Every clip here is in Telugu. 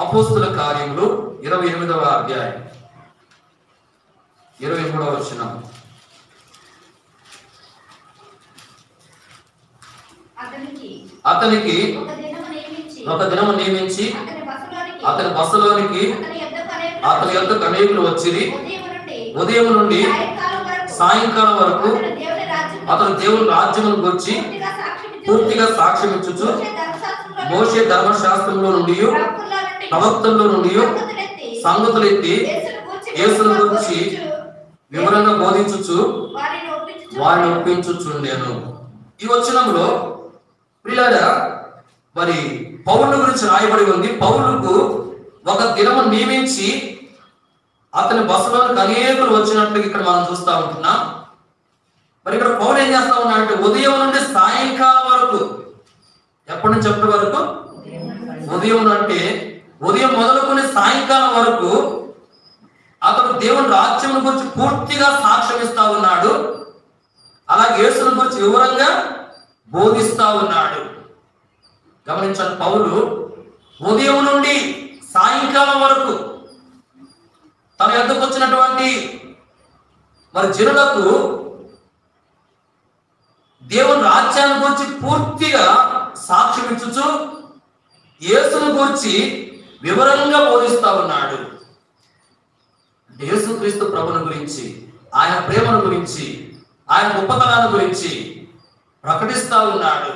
అపోస్తుల కార్యములు ఇరవై ఎనిమిదవ అధ్యాయం ఇరవై మూడవ వచనం అతనికి అతనికి ఒక దినము నియమించి ఒక దినము నియమించి అతని బసలోనికి అతని బస్సులోనికి అతని యొద్దకు అనేకులు అతని యొక్క అనేకులు వచ్చిరి ఉదయం నుండి ఉదయం నుండి సాయంకాలం వరకు సాయంకాలం వరకు అతడు దేవుని రాజ్యం అతను దేవుని రాజ్యమును గురించి పూర్తిగా సాక్ష్యం పూర్తిగా సాక్ష్యం ఇచ్చుచు మోషే ధర్మశాస్త్రంలో నుండి ప్రవక్తల్లో నుండి సంగతులు ఎత్తి యేసును గురించి వివరంగా బోధించుచు వారిని ఒప్పించుచుండెను ఈ వచనంలో ప్రియులారా మరి పౌరుల గురించి రాయబడి ఉంది పౌరులకు ఒక దినము నియమించి అతని బస్సులోనికి అనేకులు వచ్చినట్లు ఇక్కడ మనం చూస్తా ఉంటున్నాం మరి ఇక్కడ పౌరులు ఏం చేస్తా ఉన్నా అంటే ఉదయం నుండి సాయంకాలం వరకు ఎప్పటి నుంచి ఎప్పటి వరకు ఉదయం అంటే ఉదయం మొదలుకొని సాయంకాలం వరకు అతడు దేవుని రాజ్యం గురించి పూర్తిగా సాక్ష్యం ఇస్తా ఉన్నాడు అలాగే యేసుని గురించి వివరంగా బోధిస్తా ఉన్నాడు గమనించండి పౌలు ఉదయం నుండి సాయంకాలం వరకు తన ఎద్దకు వచ్చినటువంటి మరి జనులకు దేవుని రాజ్యాన్ని గురించి పూర్తిగా సాక్ష్యం ఇచ్చుచు యేసును గురించి వివరంగా బోధిస్తా ఉన్నాడు యేసుక్రీస్తు ప్రభుని గురించి ఆయన ప్రేమను గురించి ఆయన గొప్పతనాన్ని గురించి ప్రకటిస్తా ఉన్నాడు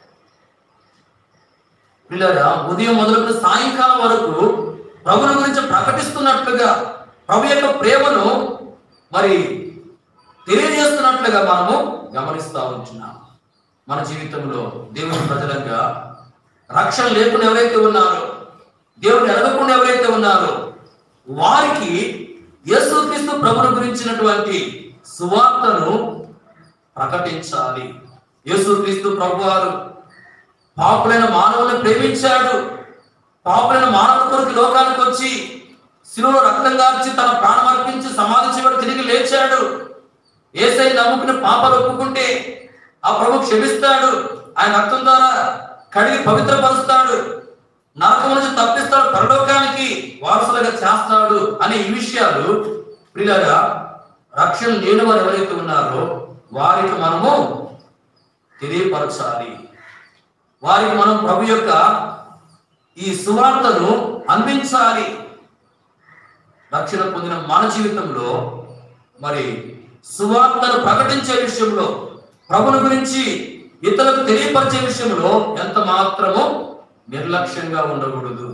పిల్లరా ఉదయం మొదలుకుని సాయంకాలం వరకు ప్రభుని గురించి ప్రకటిస్తున్నట్లుగా ప్రభు యొక్క ప్రేమను మరి తెలియజేస్తున్నట్లుగా మనము గమనిస్తా ఉంటున్నాం మన జీవితంలో దేవుని ప్రజలంగా రక్షణ లేకుండా ఎవరైతే ఉన్నారో దేవుని ఎరగకుండా ఎవరైతే ఉన్నారో వారికి యేసుక్రీస్తు ప్రభుని గురించినటువంటి సువార్తను ప్రకటించాలి యేసుక్రీస్తు ప్రభువారు పాపులైన మానవులను ప్రేమించాడు పాపులైన మానవుల కొరకు ఈ లోకానికి వచ్చి శిలువలో రక్తం గార్చి తన ప్రాణం అర్పించి సమాధి చివరి తిరిగి లేచాడు ఏసై నమ్ముకుని పాపాలు ఒప్పుకుంటే ఆ ప్రభు క్షమిస్తాడు ఆయన రక్తం ద్వారా కడిగి పవిత్రపరుస్తాడు నరకం నుంచి తప్పిస్తాడు పరలోకానికి వారసులుగా చేస్తాడు అనే ఈ విషయాలు ప్రియులగా రక్షణ లేని వారు ఎవరైతే ఉన్నారో వారికి మనము తెలియపరచాలి వారికి మనం ప్రభు యొక్క ఈ సువార్తను అందించాలి రక్షణ పొందిన మన జీవితంలో మరి సువార్తను ప్రకటించే విషయంలో ప్రభుని గురించి ఇతరులకు తెలియపరిచే విషయంలో ఎంత మాత్రము నిర్లక్ష్యంగా ఉండకూడదు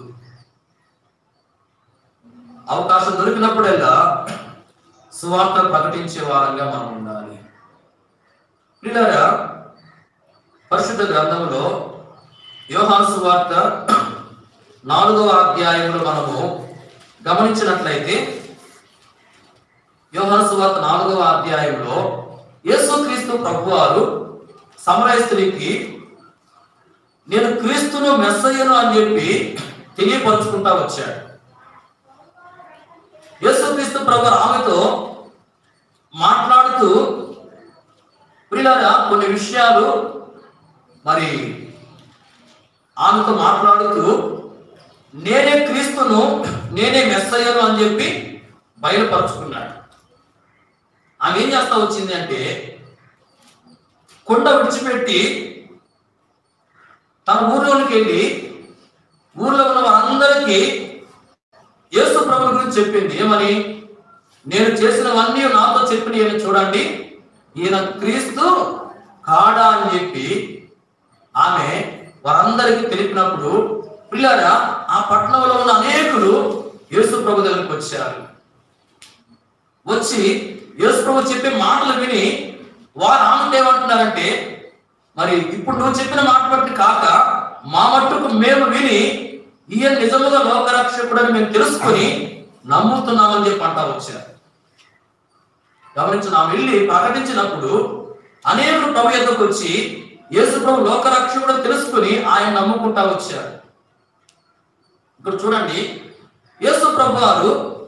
అవకాశం దొరికినప్పుడల్లా సువార్త ప్రకటించే వారంగా మనం ఉండాలి పిల్లరా పరిశుద్ధ గ్రంథంలో యోహాను సువార్త నాలుగవ అధ్యాయంలో మనము గమనించినట్లయితే యోహాను సువార్త నాలుగవ అధ్యాయంలో యేసుక్రీస్తు ప్రభువారు సమరయ స్త్రీకి నేను క్రీస్తును మెస్సయ్యను అని చెప్పి తెలియపరుచుకుంటా వచ్చాడు యేసుక్రీస్తు ప్రభు ఆమెతో మాట్లాడుతూ ప్రియులారా కొన్ని విషయాలు మరి ఆమెతో మాట్లాడుతూ నేనే క్రీస్తును నేనే మెస్సయ్యను అని చెప్పి బయలుపరుచుకున్నాడు ఆమె ఏం చేస్తా వచ్చింది అంటే కొండ విడిచిపెట్టి తన ఊర్లోనికి వెళ్ళి ఊర్లో ఉన్న వారందరికీ యేసు ప్రభుని గురించి చెప్పింది ఏమని నేను చేసినవన్నీ నాతో చెప్పిన ఈయన చూడండి ఈయన క్రీస్తు కాడా అని చెప్పి ఆమె వారందరికీ తెలిపినప్పుడు పిల్లరా ఆ పట్టణంలో ఉన్న అనేకులు యేసు ప్రభు దగ్గరికి వచ్చారు వచ్చి యేసు ప్రభు చెప్పే మాటలు విని వారు ఆమె ఏమంటున్నారంటే మరి ఇప్పుడు నువ్వు చెప్పిన మాట బట్టి కాక మా మట్టుకు మేము విని ఈయన నిజముగా లోకరక్షకుడని మేము తెలుసుకొని నమ్ముతున్నామని చెప్పి అంటా వచ్చారు గమనించు నా వెళ్ళి ప్రకటించినప్పుడు అనేకులు ప్రభు ఎద్దకు వచ్చి యేసు ప్రభు లోకరక్షకుడు తెలుసుకుని ఆయన నమ్ముకుంటా వచ్చారు ఇక్కడ చూడండి యేసు ప్రభు వారు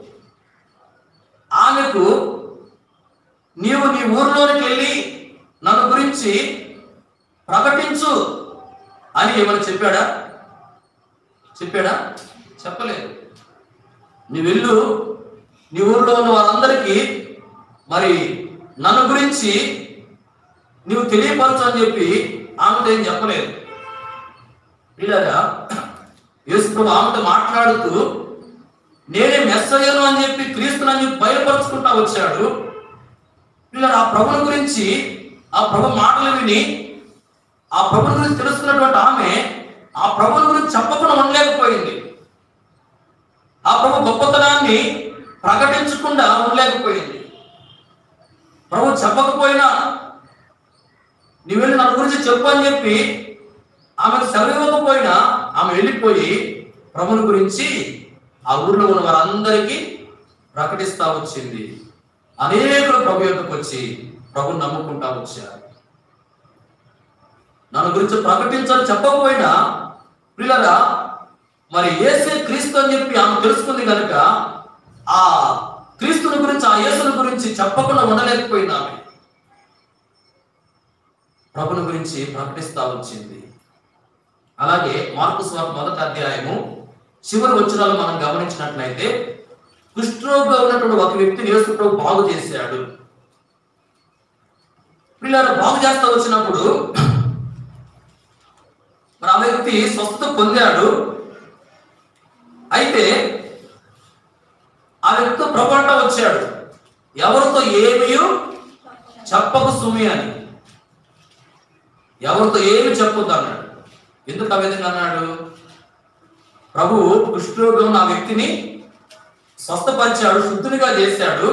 ఆమెకు నీవు నీ ఊర్లోనికి వెళ్ళి నన్ను గురించి ప్రకటించు అని ఏమైనా చెప్పాడా చెప్పాడా చెప్పలేదు నీ వెళ్ళు నీ ఊరిలో ఉన్న వారందరికీ మరి నన్ను గురించి నీవు తెలియపరచు అని చెప్పి ఆమెతో ఏం చెప్పలేదు ఇలాగా యేసు ఆమెతో మాట్లాడుతూ నేనే మెస్సయ్యను అని చెప్పి క్రీస్తునని చెప్పి బయలుపరుచుకుంటా వచ్చాడు ఇలా ఆ ప్రభుని గురించి ఆ ప్రభు మాటలు విని ఆ ప్రభుని గురించి తెలుసుకున్నటువంటి ఆమె ఆ ప్రభుని గురించి చెప్పకుండా ఉండలేకపోయింది ఆ ప్రభు గొప్పతనాన్ని ప్రకటించకుండా ఉండలేకపోయింది ప్రభు చెప్పకపోయినా నీ వెళ్ళి నా గురించి చెప్పు అని చెప్పి ఆమెకు సెలవు ఇవ్వకపోయినా ఆమె వెళ్ళిపోయి ప్రభుని గురించి ఆ ఊర్లో ఉన్న వారందరికీ ప్రకటిస్తా వచ్చింది అనేకులు ప్రభు యొక్కకు వచ్చి ప్రభుని నమ్ముకుంటా వచ్చారు నన్ను గురించి ప్రకటించని చెప్పకపోయినా పిల్లరా మరి ఏసే క్రీస్తు అని చెప్పి ఆమె తెలుసుకుంది కనుక ఆ క్రీస్తుని గురించి ఆ యేసుని గురించి చెప్పకుండా ఉండలేకపోయింది ఆమె ప్రభుని గురించి ప్రకటిస్తా వచ్చింది అలాగే మార్పు స్వార్థ మొదటి అధ్యాయము చివరి వచ్చినాలు మనం గమనించినట్లయితే కుష్ఠరోగిగా ఉన్నటువంటి ఒక వ్యక్తిని యేసు ప్రభు బాగు చేశాడు పిల్లలు బాగు చేస్తా వచ్చినప్పుడు మరి ఆ వ్యక్తి స్వస్థత పొందాడు అయితే ఆ వ్యక్తి ప్రభంట వచ్చాడు ఎవరితో ఏమీ చెప్పకు సుమి అని ఎవరితో ఏమి చెప్పొద్దు అన్నాడు ఎందుకు ఆ విధంగా అన్నాడు ప్రభు కుష్ఠరోగం ఉన్న ఆ వ్యక్తిని స్వస్థపరిచాడు శుద్ధునిగా చేశాడు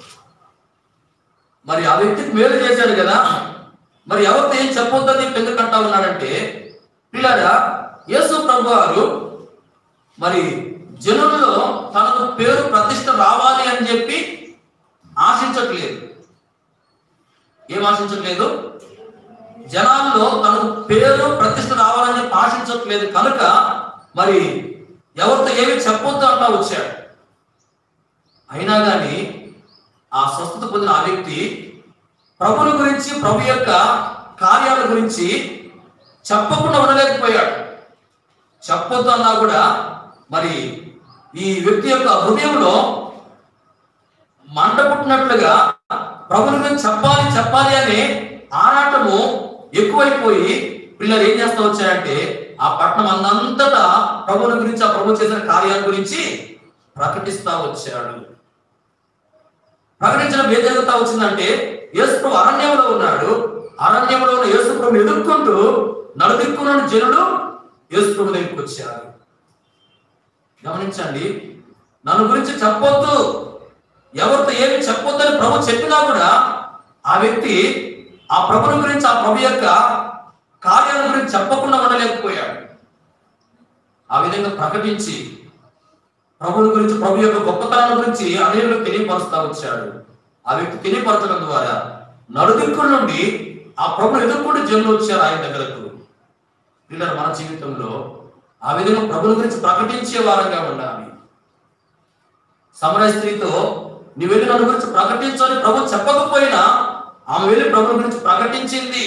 మరి ఆ వ్యక్తికి మేలు చేశాడు కదా మరి ఎవరితో ఏం చెప్పొద్దని చెప్పి ఎందుకు అంటా ఉన్నాడంటే పిల్లరా యేసు ప్రభు వారు మరి జనుల్లో తనకు పేరు ప్రతిష్ట రావాలి అని చెప్పి ఆశించట్లేదు ఏం ఆశించట్లేదు జనాల్లో తనకు పేరు ప్రతిష్ట రావాలని చెప్పి ఆశించట్లేదు కనుక మరి ఎవరితో ఏమి చెప్పొద్దు అంటా వచ్చాడు అయినా కానీ ఆ స్వస్థత పొందిన ఆ వ్యక్తి ప్రభుని గురించి ప్రభు యొక్క కార్యాల గురించి చెప్పకుండా ఉండలేకపోయాడు చెప్పొద్దు అన్నా కూడా మరి ఈ వ్యక్తి యొక్క హృదయంలో మంట పుట్టినట్లుగా ప్రభుని గురించి చెప్పాలి చెప్పాలి అనే ఆరాటము ఎక్కువైపోయి పిల్లలు ఏం చేస్తా వచ్చారంటే ఆ పట్టణం అందంతటా ప్రభుని గురించి ఆ ప్రభు చేసిన కార్యాల గురించి ప్రకటిస్తా వచ్చాడు ప్రకటించడం ఏం జరుగుతా వచ్చిందంటే యేసుప్రభు అరణ్యంలో ఉన్నాడు అరణ్యంలో ఉన్న యేసుప్రభు ఎదుర్కొంటూ నలుదిక్కున్న జనులు యేసుప్రభు దగ్గరికి వచ్చారు గమనించండి నన్ను గురించి చెప్పొద్దు ఎవరితో ఏమి చెప్పొద్దని ప్రభు చెప్పినా కూడా ఆ వ్యక్తి ఆ ప్రభుని గురించి ఆ ప్రభు యొక్క కార్యాల గురించి చెప్పకుండా ఉండలేకపోయాడు ఆ విధంగా ప్రకటించి ప్రభుని గురించి ప్రభు యొక్క గొప్పతనాన్ని గురించి అనేకులకు తెలియపరుస్తా వచ్చాడు ఆ వ్యక్తి తెలియపరచడం ద్వారా నలుదిక్కుల నుండి ఆ ప్రభుని ఎదుర్కొంటూ జనులు వచ్చారు ఆయన దగ్గరకు పిల్లలు మన జీవితంలో ఆ విధంగా ప్రభుని గురించి ప్రకటించే వారంగా ఉండాలి సమరయ స్త్రీతో నీ వెళ్ళి నన్ను గురించి ప్రకటించని ప్రభు చెప్పకపోయినా ఆమె వెళ్ళి ప్రభు గురించి ప్రకటించింది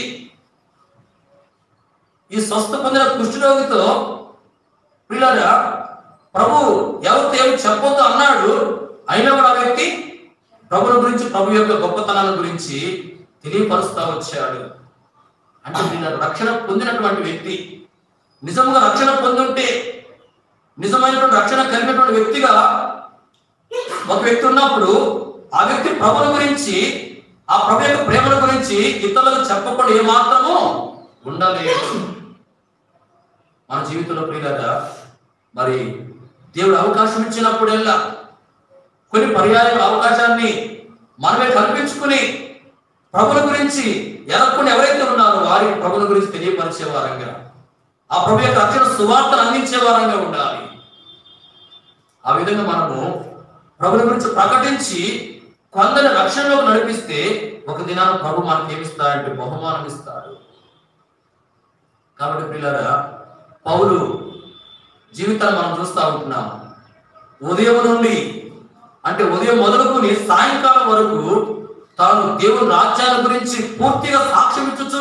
ఈ స్వస్థ పొందిన కుష్ఠరోగితో పిల్లరా ప్రభు ఎవరితో ఏమి చెప్పొద్దు అన్నాడు అయినా కూడా ఆ వ్యక్తి ప్రభుని గురించి ప్రభు యొక్క గొప్పతనాల గురించి తెలియపరుస్తా వచ్చాడు అంటే పిల్లలు రక్షణ పొందినటువంటి వ్యక్తి నిజంగా రక్షణ పొందుంటే నిజమైనటువంటి రక్షణ కలిగినటువంటి వ్యక్తిగా ఒక వ్యక్తి ఉన్నప్పుడు ఆ వ్యక్తి ప్రభుల గురించి ఆ ప్రభు యొక్క ప్రేమల గురించి ఇతరులకు చెప్పకుండా ఏమాత్రము ఉండలేదు మన జీవితంలో ప్రియులారా మరి దేవుడు అవకాశం ఇచ్చినప్పుడల్లా కొన్ని పర్యాయ అవకాశాన్ని మనమే కల్పించుకుని ప్రభుల గురించి ఎలక్కుని ఎవరైతే ఉన్నారో వారికి ప్రభుల గురించి తెలియపరిచే వారంగా ఆ ప్రభు యొక్క రక్షణ సువార్తను అందించే వారంగా ఉండాలి ఆ విధంగా మనము ప్రభుల గురించి ప్రకటించి కొందరి రక్షణలోకి నడిపిస్తే ఒక దినాన ప్రభు మనకి ఏమిస్తాడంటే బహుమానం ఇస్తాడు కాబట్టి పిల్లరా పౌలు జీవితాన్ని మనం చూస్తూ ఉంటున్నాం ఉదయం నుండి అంటే ఉదయం మొదలుకొని సాయంకాలం వరకు తాను దేవుని రాజ్యాల గురించి పూర్తిగా సాక్ష్యం ఇచ్చుచు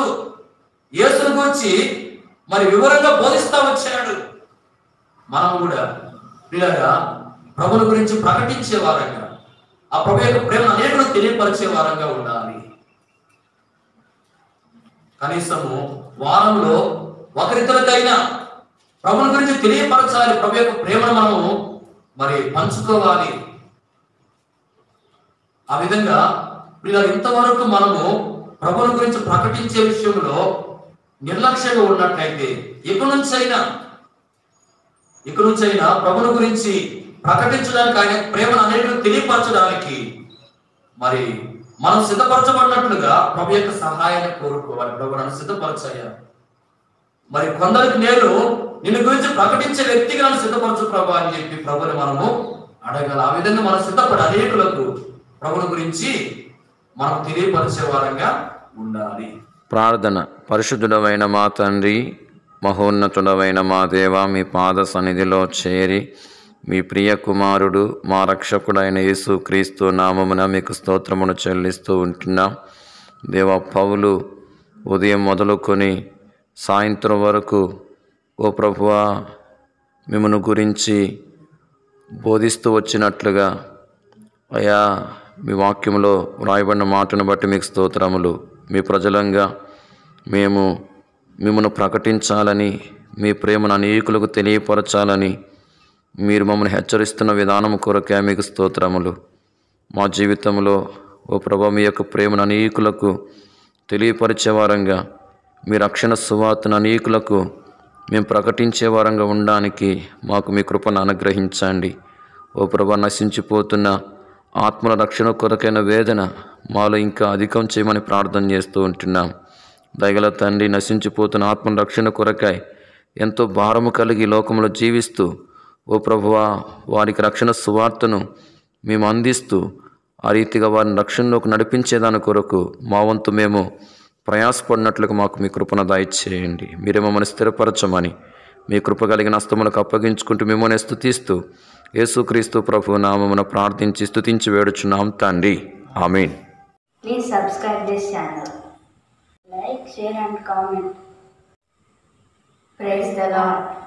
యేసుని గురించి మరి వివరంగా బోధిస్తా వచ్చాడు మనం కూడా పిల్లగా ప్రభుని గురించి ప్రకటించే వారంగా ఆ ప్రభు యొక్క ప్రేమను అనేకులు తెలియపరిచే వారంగా ఉండాలి కనీసము వారంలో ఒకరిద్దరికైనా ప్రభుని గురించి తెలియపరచాలి ప్రభు యొక్క ప్రేమను మనము మరి పంచుకోవాలి ఆ విధంగా ఇలా ఇంతవరకు మనము ప్రభుని గురించి ప్రకటించే విషయంలో నిర్లక్ష్యంగా ఉన్నట్లయితే ఇక నుంచైనా ఇక నుంచైనా ప్రభుని గురించి ప్రకటించడానికి ఆయన ప్రేమను అనేకులు తెలియపరచడానికి మరి మనం సిద్ధపరచబడినట్లుగా ప్రభు యొక్క సహాయాన్ని కోరుకోవాలి ప్రభు నన్ను సిద్ధపరచయ్యా మరి కొందరికి నేను నిన్ను గురించి ప్రకటించే వ్యక్తిగా నన్ను సిద్ధపరచు ప్రభు అని చెప్పి ప్రభుని మనము అడగాలి ఆ విధంగా మనం సిద్ధపడి అనేకులకు ప్రభుని గురించి మనం తెలియపరిచే వారంగా ఉండాలి ప్రార్థన పరిశుద్ధుడమైన మా తండ్రి మహోన్నతుడమైన మా దేవ మీ పాద సన్నిధిలో చేరి మీ ప్రియ కుమారుడు మా రక్షకుడైన యేసు క్రీస్తు నామమున మీకు స్తోత్రమును చెల్లిస్తూ ఉంటున్నాం దేవ పౌలు ఉదయం మొదలుకొని సాయంత్రం వరకు ఓ ప్రభువా మిమ్మను గురించి బోధిస్తూ వచ్చినట్లుగా అయా మీ వాక్యంలో వ్రాయబడిన మాటను బట్టి మీకు స్తోత్రములు మీ ప్రజలంగా మేము మిమ్మల్ని ప్రకటించాలని మీ ప్రేమను అనేకులకు తెలియపరచాలని మీరు మమ్మల్ని హెచ్చరిస్తున్న విధానం కొరకే మీకు స్తోత్రములు మా జీవితంలో ఓ ప్రభా మీ యొక్క ప్రేమను అనేకులకు తెలియపరిచే వారంగా మీ రక్షణ సువార్తను అనేకులకు మేము ప్రకటించే వారంగా ఉండడానికి మాకు మీ కృపను అనుగ్రహించండి ఓ ప్రభా నశించిపోతున్న ఆత్మల రక్షణ కొరకైన వేదన మాలో ఇంకా అధికం చేయమని ప్రార్థన చేస్తూ ఉంటున్నాం దయగల తండ్రి నశించిపోతున్న ఆత్మల రక్షణ కొరకై ఎంతో భారము కలిగి ఈ లోకంలో జీవిస్తూ ఓ ప్రభువా వారికి రక్షణ సువార్తను మేము అందిస్తూ ఆ రీతిగా వారిని రక్షణలోకి నడిపించేదాని కొరకు మా వంతు మేము ప్రయాసపడినట్లుగా మాకు మీ కృపను దయచేయండి మీరే మమ్మల్ని స్థిరపరచమని మీ కృప కలిగిన హస్తములకు అప్పగించుకుంటూ మిమ్మల్ని స్థుతిస్తూ యేసుక్రీస్తు ప్రభు నామమున ప్రార్థించి స్థుతించి వేడుచున్నాం తండ్రి ఆమీన్ Please subscribe this channel. Like, share and comment. Praise the Lord.